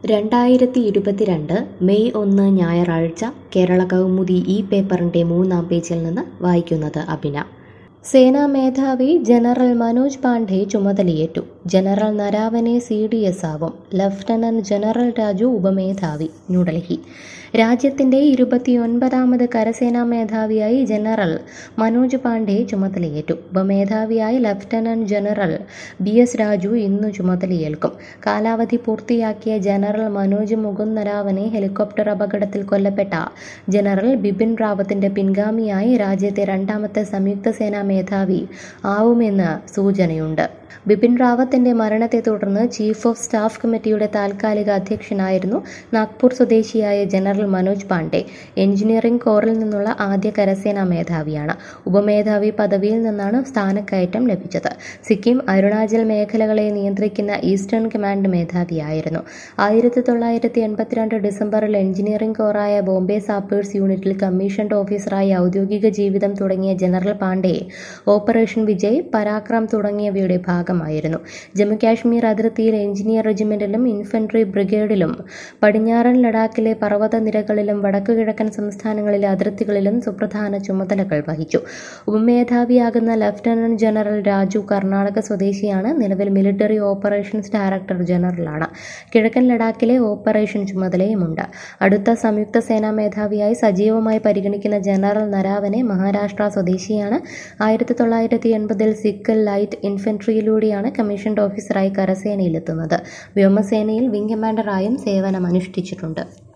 രണ്ടായിരത്തി ഇരുപത്തിരണ്ട് മെയ് ഒന്ന് ഞായറാഴ്ച കേരള കൗമുദി ഈ പേപ്പറിന്റെ മൂന്നാം പേജിൽ നിന്ന് വായിക്കുന്നത് അഭിന സേനാ മേധാവി ജനറൽ മനോജ് പാണ്ഡെ ചുമതലയേറ്റു general Naravane C D S ആവും ലഫ്റ്റനന്റ് ജനറൽ രാജു ഉപമേധാവി ന്യൂഡൽഹി രാജ്യത്തിന്റെ ഇരുപത്തിയൊൻപതാമത് കരസേനാ മേധാവിയായി ജനറൽ മനോജ് പാണ്ഡെ ചുമതലയേറ്റു ഉപമേധാവിയായി lieutenant general B S Raju ഇന്നു ചുമതലയേൽക്കും കാലാവധി പൂർത്തിയാക്കിയ ജനറൽ മനോജ് മുകുന്ദ് നരാവനെ ഹെലികോപ്റ്റർ അപകടത്തിൽ കൊല്ലപ്പെട്ട ജനറൽ ബിപിൻ റാവത്തിന്റെ പിൻഗാമിയായി രാജ്യത്തെ രണ്ടാമത്തെ സംയുക്ത സേനാ മേധാവി ആവുമെന്ന് സൂചനയുണ്ട് ബിപിൻ റാവത്തിന്റെ മരണത്തെ തുടർന്ന് ചീഫ് ഓഫ് സ്റ്റാഫ് കമ്മിറ്റിയുടെ താൽക്കാലിക അധ്യക്ഷനായിരുന്നു നാഗ്പൂർ സ്വദേശിയായ ജനറൽ മനോജ് പാണ്ഡെ എഞ്ചിനീയറിംഗ് കോറിൽ നിന്നുള്ള ആദ്യ കരസേനാ മേധാവിയാണ് ഉപമേധാവി പദവിയിൽ നിന്നാണ് സ്ഥാനക്കയറ്റം ലഭിച്ചത് സിക്കിം അരുണാചൽ മേഖലകളെ നിയന്ത്രിക്കുന്ന ഈസ്റ്റേൺ കമാൻഡ് മേധാവിയായിരുന്നു ആയിരത്തി തൊള്ളായിരത്തി എൺപത്തിരണ്ട് ഡിസംബറിൽ എഞ്ചിനീയറിംഗ് കോറായ ബോംബെ സാപ്പേഴ്സ് യൂണിറ്റിൽ കമ്മീഷൻഡ് ഓഫീസറായി ഔദ്യോഗിക ജീവിതം തുടങ്ങിയ ജനറൽ പാണ്ഡെ ഓപ്പറേഷൻ വിജയ് പരാക്രം തുടങ്ങിയവയുടെ ഭാഗമായിരുന്നു ജമ്മു കാശ്മീർ അതിർത്തിയിൽ എഞ്ചിനീയർ റെജിമെന്റിലും ഇൻഫൻട്രി ബ്രിഗേഡിലും പടിഞ്ഞാറൻ ലഡാക്കിലെ പർവ്വത നിരകളിലും വടക്കുകിഴക്കൻ സംസ്ഥാനങ്ങളിലെ അതിർത്തികളിലും സുപ്രധാന ചുമതലകൾ വഹിച്ചു ഉപമേധാവിയാകുന്ന ലഫ്റ്റനന്റ് ജനറൽ രാജു കർണാടക സ്വദേശിയാണ് നിലവിൽ മിലിറ്ററി ഓപ്പറേഷൻസ് ഡയറക്ടർ ജനറലാണ് കിഴക്കൻ ലഡാക്കിലെ ഓപ്പറേഷൻ ചുമതലയുമുണ്ട് അടുത്ത സംയുക്ത സേനാ മേധാവിയായി സജീവമായി പരിഗണിക്കുന്ന ജനറൽ നരാവനെ മഹാരാഷ്ട്ര സ്വദേശിയാണ് ആയിരത്തി തൊള്ളായിരത്തി എൺപതിൽ സിക്കൽ ലൈറ്റ് ഇൻഫൻട്രിയിലൂടെയാണ് കമ്മീഷൻഡ് ഓഫീസറായി കരസേനയിലെത്തുന്നത് വ്യോമസേനയിൽ വിംഗ് കമാൻഡറായും സേവനമനുഷ്ഠിച്ചിട്ടുണ്ട്